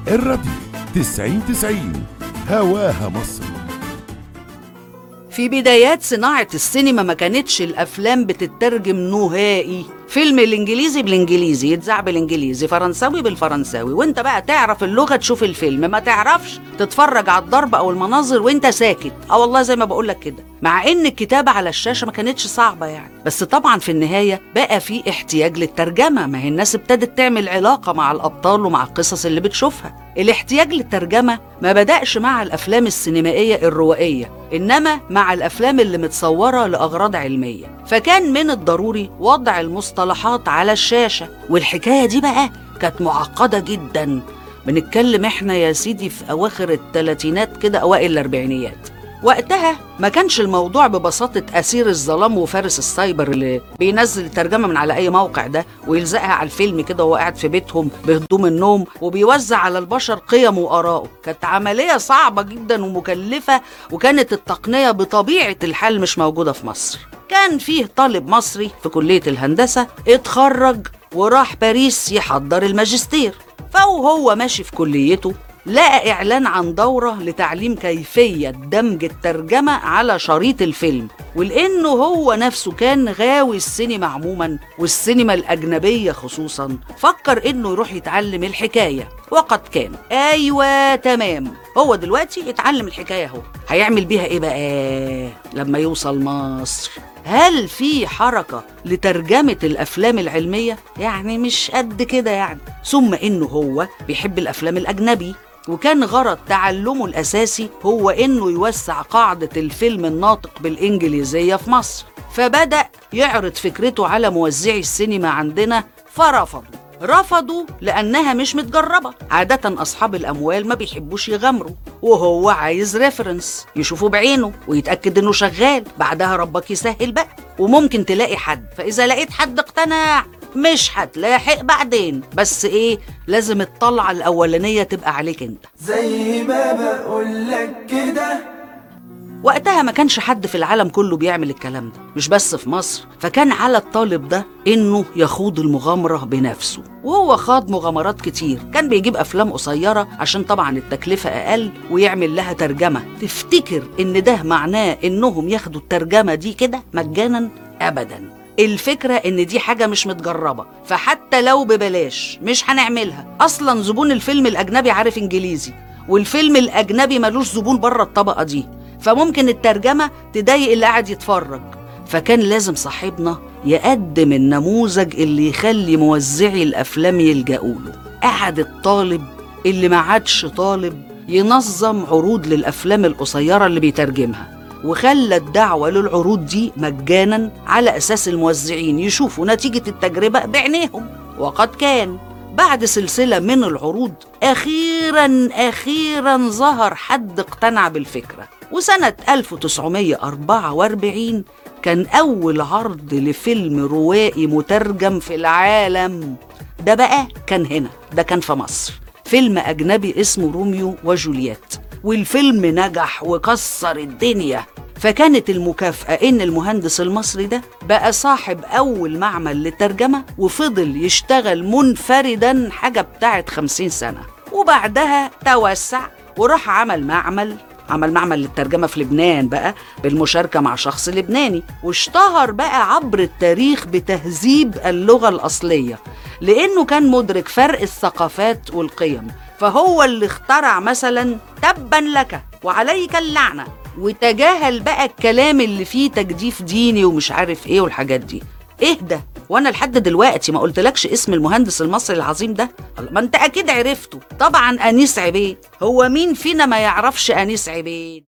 الراديو 90 90 هواها مصر في بدايات صناعة السينما ما كانتش الأفلام بتترجم نهائي فيلم الإنجليزي بالإنجليزي يتذاع بالإنجليزي فرنساوي بالفرنساوي وانت بقى تعرف اللغة تشوف الفيلم ما تعرفش تتفرج على الضرب أو المناظر وانت ساكت اه والله زي ما بقولك كده مع ان الكتابة على الشاشة ما كانتش صعبة يعني بس طبعا في النهاية بقى في احتياج للترجمة ما هي الناس ابتدت تعمل علاقة مع الأبطال ومع القصص اللي بتشوفها الاحتياج للترجمة ما بدأش مع الأفلام السينمائية الروائية إنما مع الأفلام اللي متصورة لأغراض علمية فكان من الضروري وضع المصطلحات على الشاشة والحكاية دي بقى كانت معقدة جدا بنتكلم احنا يا سيدي في أواخر الثلاثينات كده أوائل الأربعينيات وقتها ما كانش الموضوع ببساطة أسير الظلام وفارس السايبر اللي بينزل الترجمة من على أي موقع ده ويلزقها على الفيلم كده وهو قاعد في بيتهم بهدوم النوم وبيوزع على البشر قيمه وآراءه كانت عملية صعبة جدا ومكلفة وكانت التقنية بطبيعة الحال مش موجودة في مصر كان فيه طالب مصري في كلية الهندسة اتخرج وراح باريس يحضر الماجستير فوهو ماشي في كليته لقى إعلان عن دورة لتعليم كيفية دمج الترجمة على شريط الفيلم ولأنه هو نفسه كان غاوي السينما عموما والسينما الأجنبية خصوصا فكر إنه يروح يتعلم الحكاية وقد كان أيوة تمام هو دلوقتي يتعلم الحكاية اهو هيعمل بيها إيه بقى لما يوصل مصر هل في حركة لترجمة الأفلام العلمية؟ يعني مش قد كده يعني ثم إنه هو بيحب الأفلام الأجنبي وكان غرض تعلمه الأساسي هو إنه يوسع قاعدة الفيلم الناطق بالإنجليزية في مصر فبدأ يعرض فكرته على موزعي السينما عندنا فرفضوا رفضوا لأنها مش متجربة عادة أصحاب الأموال ما بيحبوش يغامروا وهو عايز ريفرنس يشوفه بعينه ويتأكد إنه شغال بعدها ربك يسهل بقى وممكن تلاقي حد فإذا لقيت حد اقتنع مش هتلاحق بعدين بس ايه لازم الطلعة الأولانية تبقى عليك انت زي ما بقولك كده وقتها ما كانش حد في العالم كله بيعمل الكلام ده مش بس في مصر فكان على الطالب ده انه يخوض المغامرة بنفسه وهو خاض مغامرات كتير كان بيجيب افلام قصيرة عشان طبعا التكلفة اقل ويعمل لها ترجمة تفتكر ان ده معناه انهم ياخدوا الترجمة دي كده مجانا ابدا الفكرة إن دي حاجة مش متجربة فحتى لو ببلاش مش هنعملها أصلا زبون الفيلم الأجنبي عارف إنجليزي والفيلم الأجنبي ملوش زبون بره الطبقة دي فممكن الترجمة تضايق اللي قاعد يتفرج فكان لازم صاحبنا يقدم النموذج اللي يخلي موزعي الأفلام يلجأوا له قعد الطالب اللي ما عادش طالب ينظم عروض للأفلام القصيرة اللي بيترجمها وخلى الدعوة للعروض دي مجانا على أساس الموزعين يشوفوا نتيجة التجربة بعينيهم وقد كان بعد سلسلة من العروض أخيرا أخيرا ظهر حد اقتنع بالفكرة وسنة 1944 كان أول عرض لفيلم روائي مترجم في العالم ده بقى كان هنا ده كان في مصر فيلم أجنبي اسمه روميو وجولييت والفيلم نجح وكسر الدنيا فكانت المكافأة إن المهندس المصري ده بقى صاحب أول معمل للترجمة وفضل يشتغل منفردا حاجة بتاعت خمسين سنة وبعدها توسع وراح عمل معمل عمل معمل للترجمة في لبنان بقى بالمشاركة مع شخص لبناني واشتهر بقى عبر التاريخ بتهذيب اللغة الأصلية لأنه كان مدرك فرق الثقافات والقيم فهو اللي اخترع مثلا تبا لك وعليك اللعنة وتجاهل بقى الكلام اللي فيه تجديف ديني ومش عارف ايه والحاجات دي اهدى وانا لحد دلوقتي ما قلتلكش اسم المهندس المصري العظيم ده ما انت اكيد عرفته طبعا انيس عبيد هو مين فينا ما يعرفش انيس عبيد